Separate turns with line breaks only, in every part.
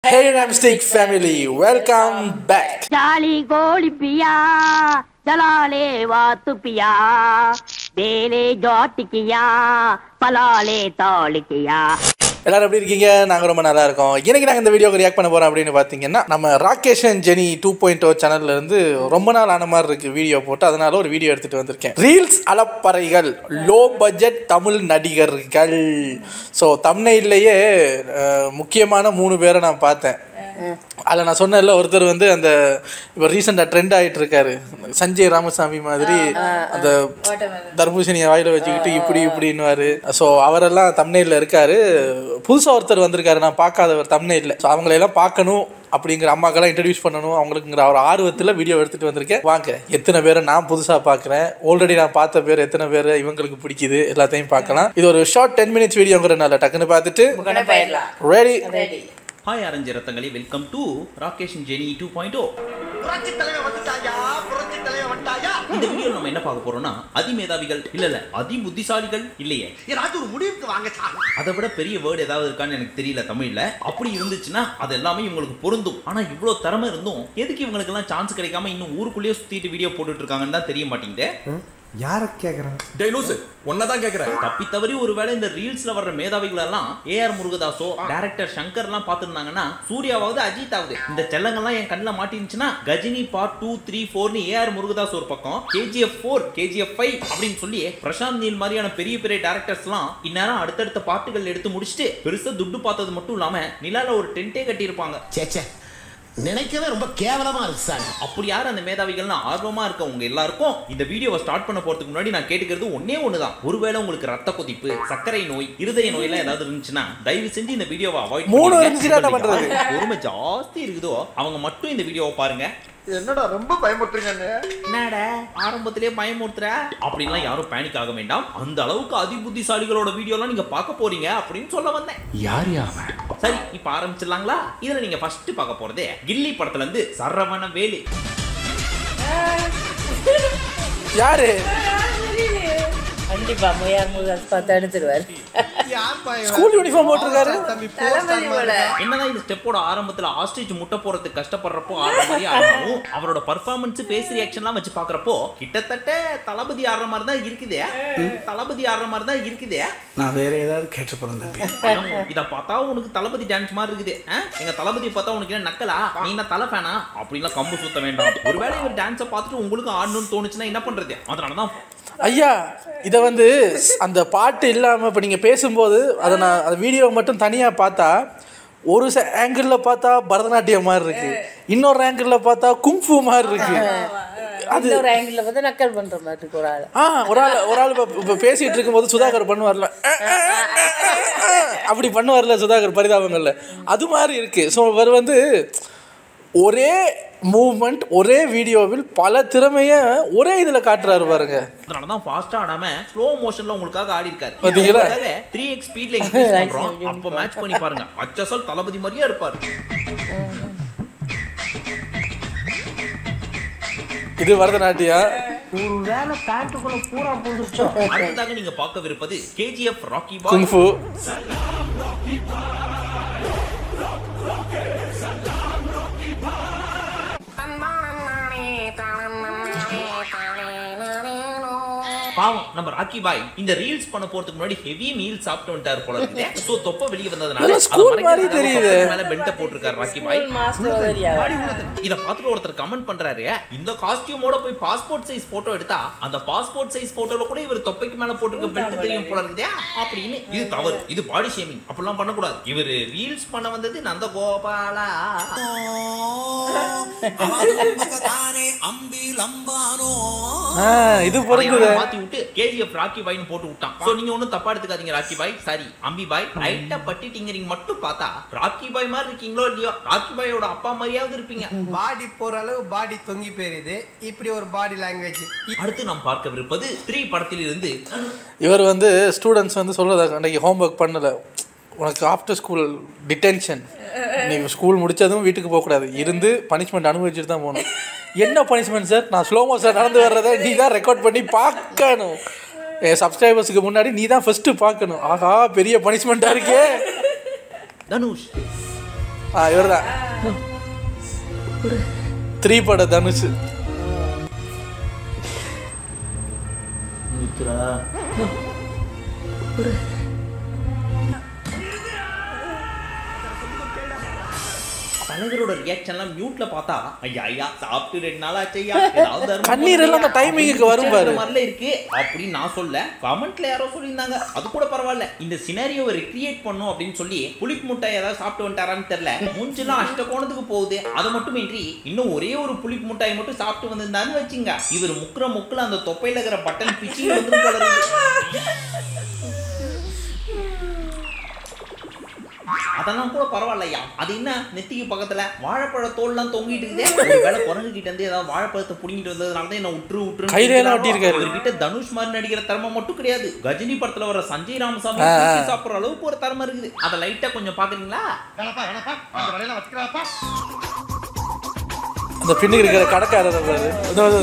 Hey Ramstick family, welcome back.
ಜಾಲಿ ಗೋಳಿ ಪಿಯಾ ಜಲಾಲೆ ವಾತು ಪಿಯಾ ಬೇಲೆ ஜாட்டிக்கியா பலாலே தாளிக்கியா
எல்லாரும் எப்படி இருக்கீங்க நாங்க ரொம்ப நல்லா இருக்கோம் இன்னைக்கு நாங்க இந்த வீடியோக்கு ரியாக்ட் பண்ண போறோம் அப்படின்னு பாத்தீங்கன்னா நம்ம Rakesh and Jeni two point O சேனல்ல இருந்து ரொம்ப நாள் ஆன மாதிரி இருக்கு வீடியோ போட்டு அதனால ஒரு வீடியோ எடுத்துட்டு வந்திருக்கேன் ரீல்ஸ் அலப்பறைகள் லோ பட்ஜெட் தமிழ் நடிகர்கள் ஸோ தமிழ்லையே முக்கியமான மூணு பேரை நான் பார்த்தேன் அதில் நான் சொன்னேன்ல ஒருத்தர் வந்து அந்த இப்போ ரீசெண்டாக ட்ரெண்ட் ஆகிட்டு இருக்காரு சஞ்சய் ராமசாமி மாதிரி அந்த தர்பூசணியை வாயில வச்சுக்கிட்டு இப்படி இப்படின்னுவாரு ஸோ அவரெல்லாம் தமிழ்ல இருக்காரு புதுசாக ஒருத்தர் வந்திருக்காரு நான் பார்க்காதவர் தமிழ்ல ஸோ அவங்களையெல்லாம் பார்க்கணும் அப்படிங்கிற அம்மாக்கெல்லாம் இன்ட்ரடியூஸ் பண்ணணும் அவங்களுக்குங்கிற ஒரு ஆர்வத்தில் வீடியோ எடுத்துகிட்டு வந்திருக்கேன் வாங்க எத்தனை பேரை நான் புதுசாக பார்க்குறேன் ஆல்ரெடி நான் பார்த்த பேர் எத்தனை பேர் இவங்களுக்கு பிடிக்குது எல்லாத்தையும் பார்க்கலாம் இது ஒரு ஷார்ட் டென் மினிட்ஸ் வீடியோங்கிறனால டக்குன்னு பார்த்துட்டு ரெடி
ஹாய் அரஞ்சு ரத்தங்களே welcome to Rakesh Jeni two point O
புரட்சி தலைவர் வந்துட்டாயா புரட்சி தலைவர் வந்துட்டாயா
இந்த வீடியோ நம்ம என்ன பார்க்க போறோம்னா அதிமேதாவிகள் இல்ல இல்ல அதி புத்திசாலிகள் இல்லையே
ஏதாச்சும் ஒரு முடிவுக்கு வாங்க சார்
அதை விட பெரிய வேர்டு ஏதாவது இருக்கான்னு எனக்கு தெரியல தமிழ்ல அப்படி இருந்துச்சுன்னா அது எல்லாமே இவங்களுக்கு பொருந்தும் ஆனா இவ்வளவு திறமை இருந்தும் எதுக்கு இவங்களுக்கு எல்லாம் சான்ஸ் கிடைக்காம இன்னும் ஊருக்குள்ளேயே சுத்திட்டு வீடியோ போட்டுட்டு இருக்காங்கன்னு தான் தெரிய மாட்டேங்குது
யார கேக்குறான்
டேய் லூசு தான் கேக்குறேன்
தப்பி தவறி ஒருவேளை இந்த ரீல்ஸ்ல வர்ற மேதாவிகள் எல்லாம் ஏஆர் முருகதாஸோ டைரக்டர் சங்கர் எல்லாம் பாத்துருந்தாங்கன்னா சூர்யாவாவது அஜித் ஆகுது இந்த செல்லங்கள்லாம் என் கண்ணில் மாட்டிருந்துச்சுன்னா கஜினி பார்ட் டூ த்ரீ ஃபோர்னு ஏஆர் முருகதாஸ் ஒரு பக்கம் கேஜிஎஃப் ஃபோர் கேஜிஎஃப் ஃபைவ் அப்படின்னு சொல்லி பிரசாந்த் நீல் மாதிரியான பெரிய பெரிய டேரக்டர்ஸ் எல்லாம் இந்நேரம் அடுத்தடுத்த பாட்டுகள் எடுத்து முடிச்சுட்டு பெருசா துட்டு பார்த்தது மட்டும் இல்லாம நிலால ஒரு டென்ட்டே கட்டியிருப்பாங்க
சேச்சே நினைக்கவே ரொம்ப கேவலமா இருக்கு சார்
அப்படி யார் அந்த மேதாவிகள்னா ஆர்வமா இருக்க உங்க எல்லாருக்கும் இந்த வீடியோவை ஸ்டார்ட் பண்ண போறதுக்கு முன்னாடி நான் கேட்டுக்கிறது ஒன்னே ஒண்ணுதான் ஒருவேளை உங்களுக்கு ரத்த கொதிப்பு சர்க்கரை நோய் இருதய நோய் எல்லாம் ஏதாவது இருந்துச்சுன்னா தயவு செஞ்சு இந்த வீடியோவை அவாய்ட்
மூணு இருந்துச்சுன்னா என்ன பண்றது?
பொறுமை ஜாஸ்தி இருக்குதோ அவங்க மட்டும் இந்த வீடியோவை பாருங்க
என்னடா ரொம்ப பயமுறுத்துறீங்க
என்னடா ஆரம்பத்திலே பயமுறுத்துற அப்படின்லாம் யாரும் பேனிக் ஆக வேண்டாம் அந்த அளவுக்கு அதி புத்திசாலிகளோட வீடியோலாம் நீங்க பார்க்க போறீங்க அப்படின்னு சொல்ல வந்தேன்
யார் அவன்
சரி இப்ப ஆரம்பிச்சிடலாங்களா இதுல நீங்க ஃபர்ஸ்ட் பார்க்க போறதே கில்லி படத்துல இருந்து சரவண வேலு
யாரு
கண்டிப்பா முயார் முருகன் பார்த்து எடுத்துருவாரு
ஸ்கூல் யூனிஃபார்ம் போட்டிருக்காரு
என்னதான் இந்த ஸ்டெப்போட ஆரம்பத்துல ஆஸ்ட்ரிச் முட்டை போறதுக்கு கஷ்டப்படுறப்போ ஆடுற மாதிரி ஆடணும் அவரோட பர்ஃபார்மன்ஸ் ஃபேஸ் ரியாக்ஷன்லாம் வச்சு பாக்குறப்போ கிட்டத்தட்ட தளபதி ஆடுற மாதிரி தான் இருக்குதே தளபதி ஆடுற மாதிரி தான் இருக்குதே
நான் வேற ஏதாவது கேட்டு போறேன் தம்பி
ஆனா, இத பார்த்தா உனக்கு தளபதி டான்ஸ் மாதிரி இருக்குது ஆ? எங்க தளபதி பார்த்தா உனக்கு என்ன நக்கலா நீ என்ன தலை ஃபேனா அப்படிலாம் கம்பு சுத்த வேண்டாம் ஒருவேளை இவர் டான்ஸை பார்த்துட்டு உங்களுக்கு ஆடணும்னு தோணுச்சுன்னா என்ன பண்றது அதனாலதான்
ஐயா இதை வந்து அந்த பாட்டு இல்லாமல் இப்போ நீங்கள் பேசும்போது அதை நான் அந்த வீடியோவை மட்டும் தனியாக பார்த்தா ஒரு ஆங்கிளில் பார்த்தா பரதநாட்டியம் மாதிரி இருக்கு இன்னொரு ஆங்கிளில் பார்த்தா குங்ஃபு மாதிரி இருக்கு
அந்த ஒரு ஆங்கிள் வந்து நக்கல் பண்ற மாதிரி இருக்கு ஒரு ஆள்
ஆ ஒரு ஆள் ஒரு ஆள் இப்போ இப்போ பேசிகிட்டு இருக்கும்போது சுதாகர் பண்ணுவார்ல அப்படி பண்ணுவார்ல சுதாகர் பரிதாபங்கள்ல அது மாதிரி இருக்கு ஸோ இவர் வந்து ஒரே மூவ்மெண்ட் ஒரே வீடியோவில் பல திறமையை ஒரே இதில் காட்டுறாரு பாருங்க
அதனாலதான் ஃபாஸ்டா ஆடாம ஸ்லோ மோஷன்ல உங்களுக்காக ஆடி இருக்காரு
பாத்தீங்களா?
த்ரீ எக்ஸ் ஸ்பீட்ல இன்க்ரீஸ் பண்றோம் அப்ப மேட்ச் பண்ணி பாருங்க அச்சசல் தளபதி மாதிரியே இருப்பாரு
இது பரதநாட்டியம்
அடுத்ததாக நீங்க பார்க்கவிருப்பது கேஜிஎஃப் ராக்கி பாய்
குங்ஃபு
பாவம் நம்ம ராக்கி பாய் இந்த ரீல்ஸ் பண்ண போறதுக்கு முன்னாடி ஹெவி மீல் சாப்பிட்டு வந்துட்டாரு போல இருக்கு சோ தொப்ப வெளிய வந்ததுனால
நல்லா
அதை
school
மறைக்கிறதுக்காக
மாதிரி தெரியுது.
பக்கத்து மேல பெல்ட்ட போட்டிருக்காரு ராக்கி பாய்
மாஸ்டர் மாதிரியா
இத பார்த்துட்டு ஒருத்தர் கமெண்ட் பண்றாரு இந்த காஸ்டியூமோட போய் பாஸ்போர்ட் சைஸ் போட்டோ எடுத்தா அந்த பாஸ்போர்ட் சைஸ் போட்டோல கூட இவர் தொப்பைக்கு மேல போட்டிருக்க பெல்ட் தெரியும் போல இருக்குதே அப்படின்னு இது தவறு இது பாடி ஷேமிங் அப்படிலாம் பண்ணக்கூடாது இவர் ரீல்ஸ் பண்ண வந்தது நந்த கோபாலா
ஆ இது பொருந்துது
அதையெல்லாம் மாத்தி விட்டு கேஜிஎஃப் ராக்கி பாய்னு போட்டு விட்டான் சோ நீங்க ஒண்ணும் தப்பா எடுத்துக்காதீங்க ராக்கி பாய் சாரி அம்பி பாய் லைட்டா பட்டிட்டிங்கிறீங்க மட்டும் பார்த்தா ராக்கி பாய் மாதிரி இருக்கீங்களோ இல்லையோ ராக்கி பாயோட அப்பா மாதிரியாவது இருப்பீங்க
பாடி போற அளவு பாடி தொங்கி போயிருது இப்படி ஒரு பாடி லாங்குவேஜ்
அடுத்து நாம் பார்க்கவிருப்பது த்ரீ படத்தில் இருந்து
இவர் வந்து ஸ்டூடெண்ட்ஸ் வந்து சொல்கிறத அன்றைக்கி ஹோம்ஒர்க் பண்ணலை உனக்கு ஆஃப்டர் ஸ்கூல் டிடென்ஷன் நீ ஸ்கூல் முடிச்சதும் வீட்டுக்கு போகக்கூடாது இருந்து பனிஷ்மெண்ட் அனுபவிச்சுட்டு தான் போகணும் என்ன பனிஷ்மெண்ட் சார் நான் ஸ்லோ மோஷன் நடந்து வர்றதை நீ தான் ரெக்கார்ட் பண்ணி பார்க்கணும் என் சப்ஸ்கிரைபர்ஸுக்கு முன்னாடி நீ தான் ஃபஸ்ட்டு பார்க்கணும் ஆஹா பெரிய பனிஷ்மெண்ட்டாக இருக்கே
தனுஷ்
ஆ இவர் தான் த்ரீ பட தனுஷ்
தலைவரோட ரியாக்ஷன்லாம் மியூட்ல பார்த்தா ஐயா ஐயா சாப்பிட்டு ரெண்டு நாள் ஆச்சு ஐயா ஏதாவது தர்மம்
கண்ணீர் எல்லாம் அந்த டைமிங்குக்கு வரும் பாரு.
இந்த மாதிரிலாம் இருக்கு அப்படின்னு நான் சொல்ல கமெண்ட்ல யாரோ சொல்லியிருந்தாங்க அது கூட பரவாயில்ல இந்த சினாரியோவை ரிக்ரியேட் பண்ணும் அப்படின்னு சொல்லி புளிப்பு முட்டை ஏதாவது சாப்பிட்டு வந்துட்டாரான்னு தெரியல மூஞ்செல்லாம் அஷ்ட கோணத்துக்கு போகுது அது மட்டும் இன்றி இன்னும் ஒரே ஒரு புளிப்பு முட்டாய் மட்டும் சாப்பிட்டு வந்திருந்தான்னு வச்சுங்க இவர் முக்குற முக்குல அந்த தொப்பையில இருக்கிற பட்டன் பிச்சு வந்து போல இருக்கு. அதெல்லாம் கூட பரவாயில்லையா அது என்ன நெத்திக்கு பக்கத்துல வாழைப்பழ தோல்லாம் தொங்கிட்டு இருக்குதே ஒருவேளை குரங்கு கிட்ட இருந்து ஏதாவது வாழைப்பழத்தை புடிங்கிட்டு வந்ததுனால தான் என்ன உற்று உற்று
கையில எல்லாம் ஒட்டியிருக்காரு.
இவர்கிட்ட தனுஷ் மாதிரி நடிக்கிற திறமை மட்டும் கிடையாது கஜினி படத்துல வர சஞ்சய் ராமசாமி
ஆ, ஆ.
தூக்கி சாப்பிடுற அளவுக்கு ஒரு திறமை இருக்குது அதை லைட்டா கொஞ்சம் பாக்குறீங்களா
வேணப்பா வேணப்பா அந்த வேலையெல்லாம் வச்சுக்கிறாப்பா
அந்த பின்னுக்கு இருக்கிற கடைக்காரர் பாரு அதோ, அதோ.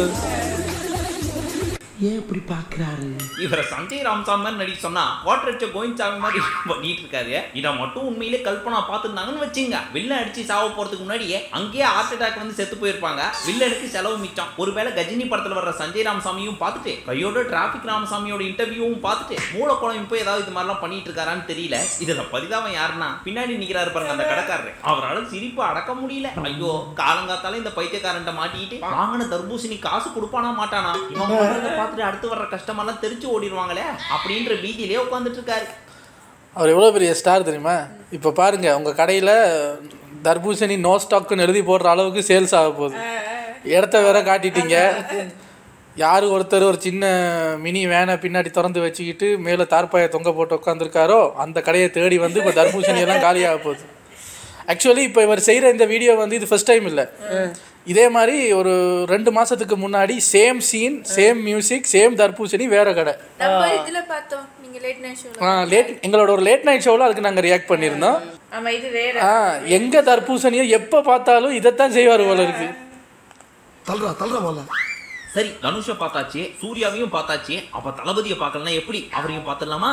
ஏன் இப்படி பார்க்குறாரு
இவரை சஞ்சய் ராமசாமி மாதிரி நடிக்க சொன்னா வாட்டர் அடிச்ச கோவிந்த் மாதிரி பண்ணிட்டு இருக்காரு இதை மட்டும் உண்மையிலே கல்பனா பார்த்துருந்தாங்கன்னு வச்சுங்க வில்ல அடிச்சு சாவ போறதுக்கு முன்னாடியே அங்கேயே ஹார்ட் அட்டாக் வந்து செத்து போயிருப்பாங்க வில்லனுக்கு செலவு மிச்சம் ஒருவேளை கஜினி படத்துல வர்ற சஞ்சய் ராமசாமியும் பார்த்துட்டு கையோட டிராபிக் ராமசாமியோட இன்டர்வியூவும் பார்த்துட்டு மூல குழம்பு போய் ஏதாவது இது மாதிரிலாம் பண்ணிட்டு இருக்காரான்னு தெரியல இதுல பரிதாபம் யாருன்னா பின்னாடி நிக்கிறாரு பாருங்க அந்த கடைக்காரரு அவரால் சிரிப்பு அடக்க முடியல ஐயோ காலங்காத்தால இந்த பைத்தியக்காரன்ட்ட மாட்டிக்கிட்டு வாங்கின தர்பூசணி காசு கொடுப்பானா மாட்டானா இவன் பண்றத பார்த்துட்டு அடுத்து வர்ற கஸ்டமர்லாம் தெரிச்சு ஓடிடுவாங்களே அப்படின்ற பீதியிலே உட்காந்துட்டு இருக்காரு
அவர் எவ்வளோ பெரிய ஸ்டார் தெரியுமா இப்போ பாருங்க உங்க கடையில் தர்பூசணி நோ ஸ்டாக்குன்னு எழுதி போடுற அளவுக்கு சேல்ஸ் ஆக போகுது இடத்த வேற காட்டிட்டீங்க யார் ஒருத்தர் ஒரு சின்ன மினி வேனை பின்னாடி திறந்து வச்சுக்கிட்டு மேலே தார்பாயை தொங்க போட்டு உட்காந்துருக்காரோ அந்த கடையை தேடி வந்து இப்போ தர்பூசணி எல்லாம் காலியாக போகுது ஆக்சுவலி இப்போ இவர் செய்கிற இந்த வீடியோ வந்து இது ஃபர்ஸ்ட் டைம் இல்லை இதே மாதிரி ஒரு ரெண்டு மாசத்துக்கு முன்னாடி same scene same music same தர்பூசணி வேற கடை
நம்ம இதுல பார்த்தோம் நீங்க லேட் நைட் ஷோல
லேட் எங்களோட ஒரு லேட் நைட் ஷோவில் அதுக்கு நாங்கள் ரியாக்ட் பண்ணியிருந்தோம்
ஆமா இது வேற
ஆ எங்க தர்பூசணியை எப்போ பார்த்தாலும் இதைத்தான் செய்வார் போல இருக்கு
தள்ளுறா தள்ளுறா போல
சரி தனுஷை பார்த்தாச்சு சூர்யாவையும் பார்த்தாச்சு அப்ப தளபதியை பார்க்கலன்னா எப்படி அவரையும் பார்த்துடலாமா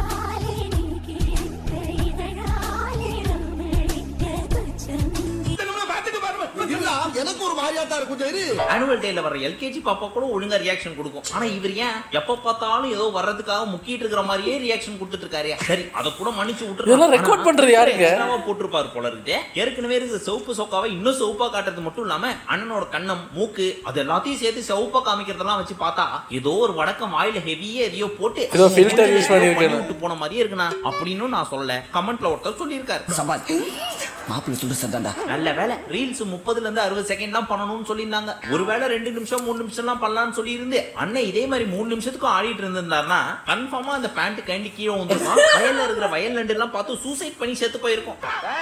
எனக்கு ஒரு மாதிரியா தான் இருக்கும் சரி
ஆனுவல் டேல வர எல்கேஜி பாப்பா கூட ஒழுங்கா ரியாக்ஷன் கொடுக்கும் ஆனா இவர் ஏன் எப்ப பார்த்தாலும் ஏதோ வர்றதுக்காக முக்கிட்டு இருக்கிற மாதிரியே ரியாக்ஷன் கொடுத்துட்டு இருக்காரு சரி அதை கூட மன்னிச்சு
இதெல்லாம் record பண்றது யாருங்க?
போட்டிருப்பாரு போல இருக்கு ஏற்கனவே இருக்கிற சிவப்பு சொக்காவை இன்னும் சிவப்பா காட்டுறது மட்டும் இல்லாம அண்ணனோட கண்ணம் மூக்கு அது எல்லாத்தையும் சேர்த்து சிவப்பா காமிக்கிறதெல்லாம் வச்சு பார்த்தா ஏதோ ஒரு வடக்கம் வாயில ஹெவியே எதையோ போட்டு
ஏதோ filter use பண்ணியிருக்கணும்.
பண்ணி விட்டு போன மாதிரியே இருக்குண்ணா அப்படின்னு நான் சொல்ல கமெண்ட்ல ஒருத்தர் சொல்லியிருக்காரு
சபாத் மாப்பிள்ளை சுடு சத்தாண்டா
நல்ல வேலை ரீல்ஸ் முப்பதுல இருந்து அறுபது செகண்ட் தான் பண்ணணும்னு சொல்லியிருந்தாங்க ஒருவேளை ரெண்டு நிமிஷம் மூணு நிமிஷம்லாம் பண்ணலாம்னு சொல்லியிருந்து அண்ணன் இதே மாதிரி மூணு நிமிஷத்துக்கும் ஆடிட்டு இருந்திருந்தாருன்னா கன்ஃபார்மா அந்த பேண்ட் கண்டி கீழே வந்துருக்கும் வயல்ல இருக்கிற வயல் நண்டு எல்லாம் பார்த்து சூசைட் பண்ணி செத்து போயிருக்கும்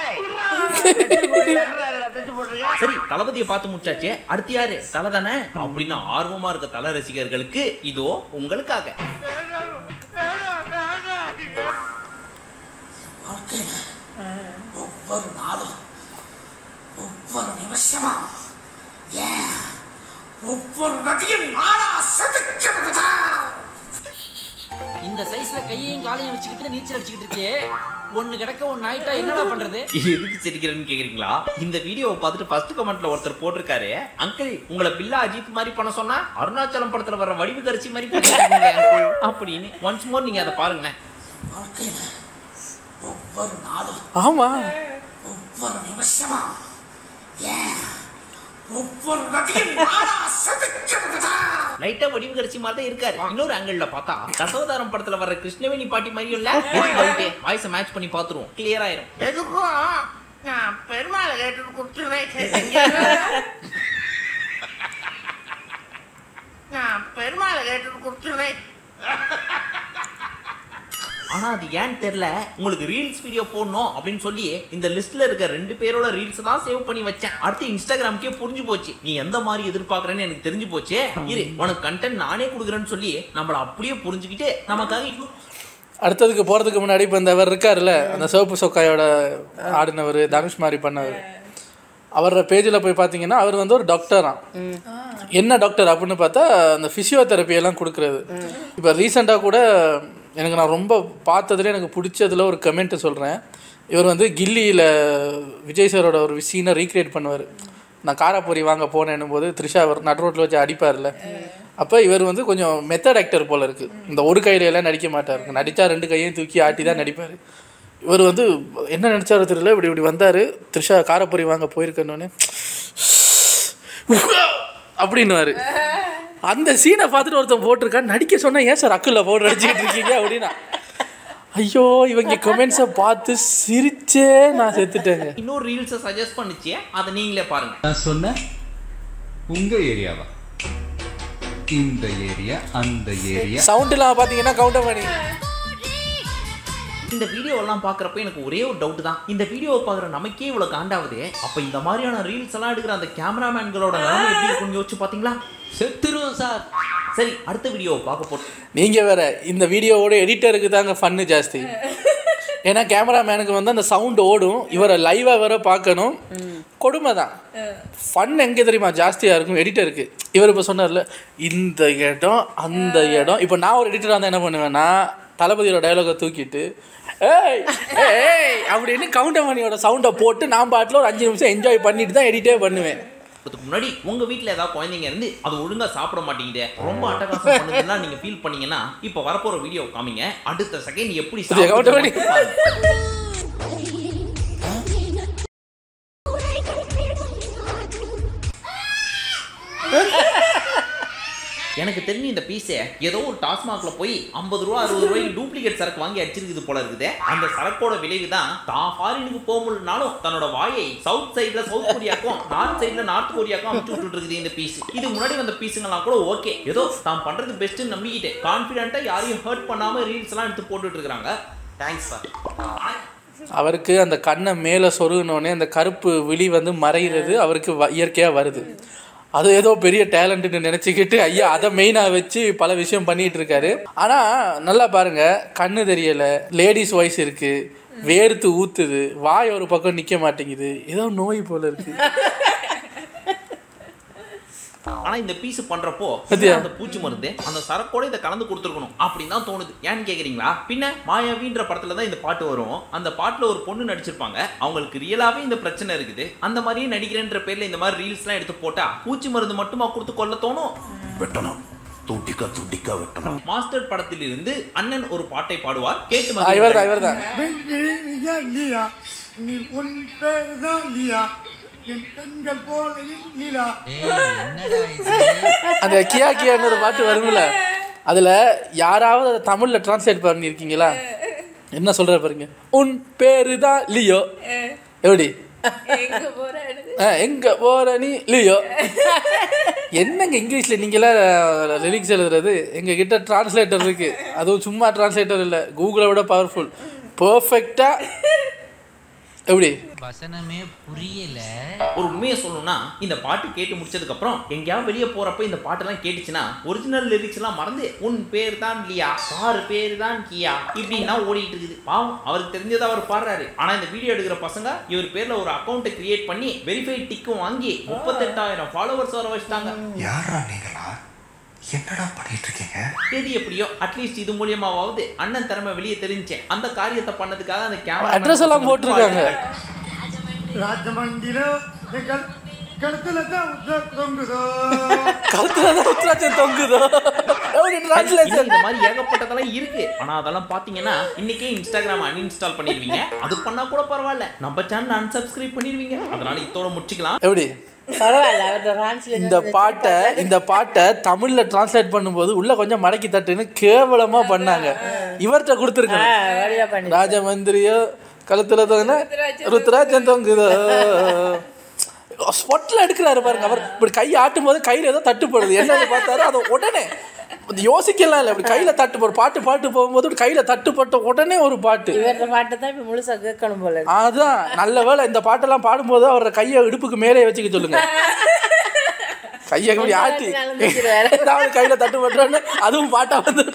சரி தளபதியை பார்த்து முடிச்சாச்சு அடுத்து யாரு தலை தானே அப்படின்னு ஆர்வமா இருக்க தல ரசிகர்களுக்கு இதோ உங்களுக்காக
ஒவ்வொரு நாளும் ஒவ்வொரு நிமிஷமா ஏன் ஒவ்வொரு நதியும் நாளா செதுக்கிறதா
இந்த சைஸ்ல கையையும் காலையும் வச்சுக்கிட்டு நீச்சல் அடிச்சுக்கிட்டு இருக்கே ஒண்ணு கிடக்க ஒண்ணு ஆயிட்டா என்னடா பண்றது
எதுக்கு சிரிக்கிறேன்னு கேக்குறீங்களா இந்த வீடியோவை பார்த்துட்டு ஃபர்ஸ்ட் கமெண்ட்ல ஒருத்தர் போட்டிருக்காரு அங்கிள் உங்களை பில்லா அஜித் மாதிரி பண்ண சொன்னா அருணாச்சலம் படத்துல வர வடிவு கரிசி மாதிரி பண்ணிருக்கீங்களே uncle." அப்படின்னு ஒன்ஸ் மோர் நீங்க அதை பாருங்களேன்
வாழ்க்கையில ஒவ்வொரு நாளும்
ஆமா
ஒவ்வொரு நிமிஷமா ஏன் ஒவ்வொரு நதியும் நாளா செதுக்கிறதா
லைட்டா வடிவு கரிசி மாதிரி தான் இருக்காரு இன்னொரு ஆங்கிள் பார்த்தா தசவதாரம் படத்துல வர கிருஷ்ணவேணி பாட்டி மாதிரியும் இல்ல வாய்ஸை மேட்ச் பண்ணி பாத்துருவோம் கிளியர் ஆயிரும்
எதுக்கும் நான் பெருமாளை கேட்டு கொடுத்துருவேன் நான் பெருமாளை கேட்டு கொடுத்துருவேன்
ஆனா அது ஏன்னு தெரியல உங்களுக்கு ரீல்ஸ் வீடியோ போடணும் அப்படின்னு சொல்லி இந்த லிஸ்ட்ல இருக்க ரெண்டு பேரோட ரீல்ஸ் தான் சேவ் பண்ணி வச்சேன் அடுத்து இன்ஸ்டாகிராம்க்கே புரிஞ்சு போச்சு நீ எந்த மாதிரி எதிர்பார்க்கறேன்னு எனக்கு தெரிஞ்சு போச்சு இரு உனக்கு கண்டென்ட் நானே கொடுக்குறேன்னு சொல்லி நம்மள அப்படியே புரிஞ்சுக்கிட்டு நமக்காக இன்னும்
அடுத்ததுக்கு போகிறதுக்கு முன்னாடி இப்போ இந்த அவர் இருக்காருல்ல அந்த சிவப்பு சொக்காயோட ஆடினவர் தனுஷ் மாதிரி பண்ணவர் அவரோட பேஜில் போய் பார்த்தீங்கன்னா அவர் வந்து ஒரு டாக்டராம் என்ன டாக்டர் அப்படின்னு பார்த்தா அந்த ஃபிசியோதெரப்பி எல்லாம் கொடுக்குறது இப்போ ரீசெண்டாக கூட எனக்கு நான் ரொம்ப பார்த்ததுல எனக்கு பிடிச்சதுல ஒரு கமெண்ட் சொல்கிறேன் இவர் வந்து கில்லியில் விஜய் சாரோட ஒரு சீனை ரீக்ரியேட் பண்ணுவார் நான் காராப்பொரி வாங்க போனேன்னும் போது த்ரிஷா அவர் நடு ரோட்டில் வச்சு அடிப்பார்ல அப்போ இவர் வந்து கொஞ்சம் மெத்தட் ஆக்டர் போல இருக்கு இந்த ஒரு கையில எல்லாம் நடிக்க மாட்டார் நடித்தா ரெண்டு கையையும் தூக்கி ஆட்டி தான் நடிப்பார் இவர் வந்து என்ன நினச்சாரு தெரியல இப்படி இப்படி வந்தார் த்ரிஷா காரப்பொரி வாங்க போயிருக்கேன்னு அப்படின்னுவாரு அந்த சீனை பார்த்துட்டு ஒருத்தன் போட்டிருக்கான் நடிக்க சொன்னா ஏன் சார் அக்கில் போட்டு நடிச்சுக்கிட்டு இருக்கீங்க அப்படின்னா ஐயோ இவங்க கமெண்ட்ஸை பார்த்து சிரிச்சே நான் செத்துட்டேங்க
இன்னொரு ரீல்ஸை சஜஸ்ட் பண்ணிச்சு அதை நீங்களே பாருங்க
நான் சொன்னேன் உங்க ஏரியாவா இந்த ஏரியா அந்த ஏரியா
சவுண்ட்லாம் பார்த்தீங்கன்னா கவுண்டர் பண்ணி
இந்த வீடியோவெல்லாம் பார்க்குறப்ப எனக்கு ஒரே ஒரு டவுட் தான் இந்த வீடியோவை பார்க்குற நமக்கே இவ்வளோ காண்டாகுது அப்போ இந்த மாதிரியான ரீல்ஸ் எல்லாம் எடுக்கிற அந்த கேமராமேன்களோட நிலைமை எப்படி இருக்குன்னு யோசிச்சு பார்த்தீங்களா
செத்துருவோம் சார்
சரி அடுத்த வீடியோவை பார்க்க போட்டு
நீங்கள் வேற இந்த வீடியோவோட எடிட்டருக்கு தாங்க ஃபன்னு ஜாஸ்தி ஏன்னா கேமராமேனுக்கு வந்து அந்த சவுண்ட் ஓடும் இவரை லைவாக வேற பார்க்கணும் கொடுமை தான் ஃபன் எங்கே தெரியுமா ஜாஸ்தியாக இருக்கும் எடிட்டருக்கு இவர் இப்போ சொன்னார்ல இந்த இடம் அந்த இடம் இப்போ நான் ஒரு எடிட்டராக இருந்தால் என்ன பண்ணுவேன்னா தளபதியோட டயலாகை தூக்கிட்டு ஏய் ஏய் அப்படின்னு கவுண்டமணியோட சவுண்டை போட்டு நான் பாட்டில் ஒரு அஞ்சு நிமிஷம் என்ஜாய் பண்ணிட்டு தான் எடிட்டே பண்ணுவேன்
அதுக்கு முன்னாடி உங்க வீட்ல ஏதாவது குழந்தைங்க இருந்து அது ஒழுங்கா சாப்பிட மாட்டேங்குதே ரொம்ப அட்டகாசம் பண்ணுதுன்னா நீங்க ஃபீல் பண்ணீங்கன்னா இப்போ வரப்போற வீடியோ காமிங்க அடுத்த செகண்ட் எப்படி
இது
சாப்பிடுது
கவுண்டமணி.
மட்டும் பாருங்க. எனக்கு தெரிஞ்சு இந்த பீஸை ஏதோ ஒரு டாஸ்மாக்ல போய் ஐம்பது ரூபா அறுபது ரூபாய்க்கு டூப்ளிகேட் சரக்கு வாங்கி அடிச்சிருக்குது போல இருக்குது அந்த சரக்கோட விளைவு தான் தான் ஃபாரினுக்கு போக முடியலனாலும் தன்னோட வாயை சவுத் சைடுல சவுத் கொரியாக்கும் நார்த் சைடுல நார்த் கொரியாக்கும் அமுச்சு விட்டுட்டு இருக்குது இந்த பீஸ் இது முன்னாடி வந்த பீஸுங்கெல்லாம் கூட ஓகே ஏதோ தான் பண்றது பெஸ்ட்னு நம்பிக்கிட்டு கான்ஃபிடென்ட்டா யாரையும் ஹர்ட் பண்ணாம ரீல்ஸ் எல்லாம் எடுத்து போட்டுட்டு இருக்காங்க தேங்க்ஸ் சார்
அவருக்கு அந்த கண்ணை மேலே சொருகினோடனே அந்த கருப்பு விழி வந்து மறைகிறது அவருக்கு வ- இயற்கையா வருது அது ஏதோ பெரிய டேலண்ட்னு நினச்சிக்கிட்டு ஐயா அதை மெயினாக வச்சு பல விஷயம் பண்ணிட்டு இருக்காரு ஆனால் நல்லா பாருங்க கண்ணு தெரியலை லேடிஸ் வாய்ஸ் இருக்கு வேர்த்து ஊத்துது வாய் ஒரு பக்கம் நிற்க மாட்டேங்குது ஏதோ நோய் போல இருக்கு
ஆனா இந்த பீஸ் பண்றப்போ
பாத்தியா?
அந்த பூச்சி மருந்து அந்த சரக்கோட இதை கலந்து கொடுத்துருக்கணும் அப்படின்னு தான் தோணுது ஏன்னு கேக்குறீங்களா பின்ன மாயாவின்ற படத்துல தான் இந்த பாட்டு வரும் அந்த பாட்டுல ஒரு பொண்ணு நடிச்சிருப்பாங்க அவங்களுக்கு ரியலாவே இந்த பிரச்சனை இருக்குது அந்த மாதிரியே நடிக்கிறேன்ற பேர்ல இந்த மாதிரி ரீல்ஸ் எல்லாம் எடுத்து போட்டா பூச்சி மருந்து மட்டுமா கொடுத்து கொல்ல தோணும்
வெட்டணும் துண்டிக்க துண்டிக்க வெட்டணும்
மாஸ்டர் படத்தில் இருந்து அண்ணன் ஒரு பாட்டை பாடுவார் கேட்டு
ஆ, இவர்தான் இவர்தான்
இல்லையா நீ உன் பேர்தான் இல்லையா என் கண்கள் போல நிலா
அந்த கியா கியான்னு ஒரு பாட்டு வரும்ல அதுல யாராவது அதை தமிழ்ல டிரான்ஸ்லேட் பண்ணியிருக்கீங்களா என்ன சொல்ற பாருங்க உன் பேரு தான் லியோ எப்படி
எங்க போறேன்னு
ஆ, எங்க போற நீ லியோ என்னங்க இங்கிலீஷ்ல நீங்களாம் லிரிக்ஸ் எழுதுறது எங்க கிட்ட டிரான்ஸ்லேட்டர் இருக்கு அதுவும் சும்மா டிரான்ஸ்லேட்டர் இல்ல கூகுளை விட பவர்ஃபுல் பர்ஃபெக்டா எப்படி
வசனமே புரியல
ஒரு உண்மையை சொல்லணும்னா இந்த பாட்டு கேட்டு முடிச்சதுக்கு அப்புறம் எங்கேயாவது வெளியே போறப்ப இந்த பாட்டெல்லாம் கேட்டுச்சுன்னா ஒரிஜினல் லிரிக்ஸ் எல்லாம் மறந்து உன் பேர் தான் லியா கார் பேர் தான் கியா இப்படின்னா ஓடிட்டு இருக்குது பாவம் அவருக்கு தெரிஞ்சதை அவர் பாடுறாரு ஆனா இந்த வீடியோ எடுக்கிற பசங்க இவர் பேர்ல ஒரு அக்கௌண்ட்டை கிரியேட் பண்ணி வெரிஃபை டிக்கும் வாங்கி முப்பத்தெட்டாயிரம் ஃபாலோவர்ஸ் வர வச்சிட்டாங்க
யாரா நீங்களா என்னடா பண்ணிட்டு இருக்கீங்க
எது எப்படியோ அட்லீஸ்ட் இது மூலியமாவது அண்ணன் திறமை வெளியே தெரிஞ்சேன் அந்த காரியத்தை பண்ணதுக்காக அந்த கேமரா
அட்ரஸ் எல்லாம் போட்டிருக்காங்க
ராஜமண்டிலோ எங்கள் கழுத்துல தான் உத்தர தொங்குதோ
கழுத்துல தான் உத்ராட்சம் தொங்குதோ எப்படி
இன்னும்
டிரான்ஸ்லேஷன்
இந்த மாதிரி ஏகப்பட்டதெல்லாம் இருக்கு ஆனா அதெல்லாம் பாத்தீங்கன்னா இன்னைக்கே இன்ஸ்டாகிராம் அன்இன்ஸ்டால் பண்ணிடுவீங்க அது பண்ணா கூட பரவாயில்ல நம்ம சேனல் அன்சப்ஸ்கிரைப் பண்ணிடுவீங்க அதனால இதோட முடிச்சுக்கலாம்
எப்படி
பரவாயில்ல அவர்கிட்ட translate
இந்த பாட்டை இந்த பாட்டை தமிழ்ல டிரான்ஸ்லேட் பண்ணும்போது உள்ள கொஞ்சம் மடக்கி தட்டுன்னு கேவலமா பண்ணாங்க இவர்கிட்ட
ஆ,
கொடுத்துருக்கணும்
வழியா பண்ணி
ராஜமந்திரியோ கழுத்துல தொங்குன ருத்ராஜன் தொங்குதோ ஸ்பாட்ல எடுக்கிறாரு பாருங்க அவர் இப்படி கை ஆட்டும் போது கையில ஏதோ தட்டுப்படுது என்னன்னு பார்த்தாரு அதை உடனே அது யோசிக்கலாம் இல்லை இப்படி கையில தட்டு ஒரு பாட்டு பாட்டு போகும்போது இப்படி கையில தட்டுப்பட்ட உடனே ஒரு பாட்டு
இவர்கிட்ட பாட்டை தான் இப்ப முழுசா கேட்கணும் போல இருக்கு.
அதான் நல்ல வேளை இந்த பாட்டெல்லாம் பாடும்போது அவரோட கையை இடுப்புக்கு மேலே வச்சுக்க சொல்லுங்க கையை இப்படி ஆட்டி
நடந்துக்கிறாரு.
ஏதாவது கையில தட்டுப்பட்டோன்னு அதுவும் பாட்டா வந்து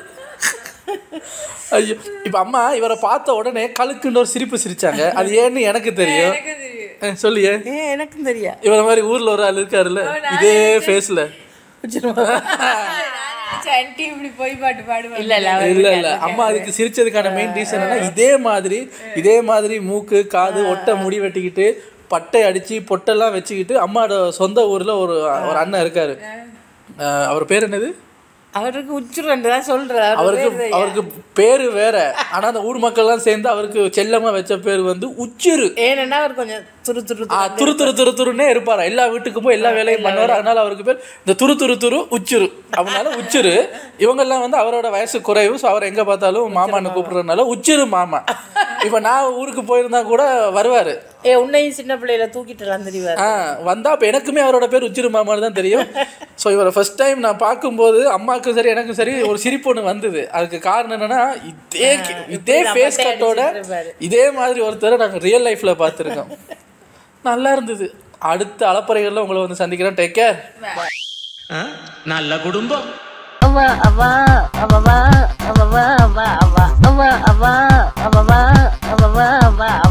ஐயோ இப்ப அம்மா இவரை பார்த்த உடனே கழுக்குன்னு ஒரு சிரிப்பு சிரிச்சாங்க அது ஏன்னு எனக்கு தெரியும் அஹ், சொல்லியே
ஏ எனக்கும் தெரியா
இவர மாதிரி ஊர்ல ஒரு ஆள் இருக்காருல்ல இதே ஃபேஸ்ல
சண்டி இப்படி போய் பாட்டு பாடுவாங்க
இல்ல இல்ல அவர்
இல்ல இல்ல அம்மா அதுக்கு சிரிச்சதுக்கான மெயின் ரீசன் என்னன்னா இதே மாதிரி இதே மாதிரி மூக்கு காது ஒட்டை முடி வெட்டிக்கிட்டு பட்டை அடிச்சு பொட்டெல்லாம் வச்சுக்கிட்டு அம்மாவோட சொந்த ஊர்ல ஒரு ஒரு அண்ணன் இருக்காரு அஹ் அவர் பேர் என்னது
அவருக்கு உச்சுரண்டு தான் சொல்றாரு
அவருக்கு அவருக்கு பேரு வேற ஆனா அந்த ஊர் மக்கள்லாம் சேர்ந்து அவருக்கு செல்லமா வச்ச பேர் வந்து உச்சிரு
ஏன்னா அவர் கொஞ்சம் துரு துரு
ஆ, துரு துரு துரு துருன்னே இருப்பாரு எல்லா வீட்டுக்கும் போய் எல்லா வேலையும் பண்ணுவார் அதனால அவருக்கு பேர் இந்த துரு துரு துரு உச்சுரு அதனால உச்சுரு இவங்கெல்லாம் வந்து அவரோட வயசு குறைவு ஸோ அவர் எங்க பார்த்தாலும் மாமான்னு கூப்பிடுறதுனால உச்சிரு மாமா இப்போ நான் ஊருக்கு போயிருந்தா கூட வருவாரு
ஏ உன்னையும் சின்ன பிள்ளையில தூக்கிட்டு எல்லாம் தெரிவார்
ஆ வந்தா அப்போ எனக்குமே அவரோட பேர் உச்சிரு மாமான்னு தான் தெரியும் ஸோ இவரை ஃபர்ஸ்ட் டைம் நான் பார்க்கும்போது அம்மாவுக்கும் சரி எனக்கும் சரி ஒரு சிரிப்பு ஒன்று வந்தது அதுக்கு காரணம் என்னன்னா இதே இதே
நம்ம
ஃபேஸ்
கையை
கட்டோட
அடிச்சிட்டு இருப்பாரு.
இதே மாதிரி ஒருத்தரை நாங்கள் ரியல் லைஃப்ல பார்த்துருக்கோம் நல்லா இருந்தது அடுத்த அலப்பறைகள்ல உங்களை வந்து சந்திக்கிறேன் டேக் கேர்
நல்ல குடும்பம்
அவா அவா அவவா அவவா அவா அவா அவா அவா அவவா அவவா அவா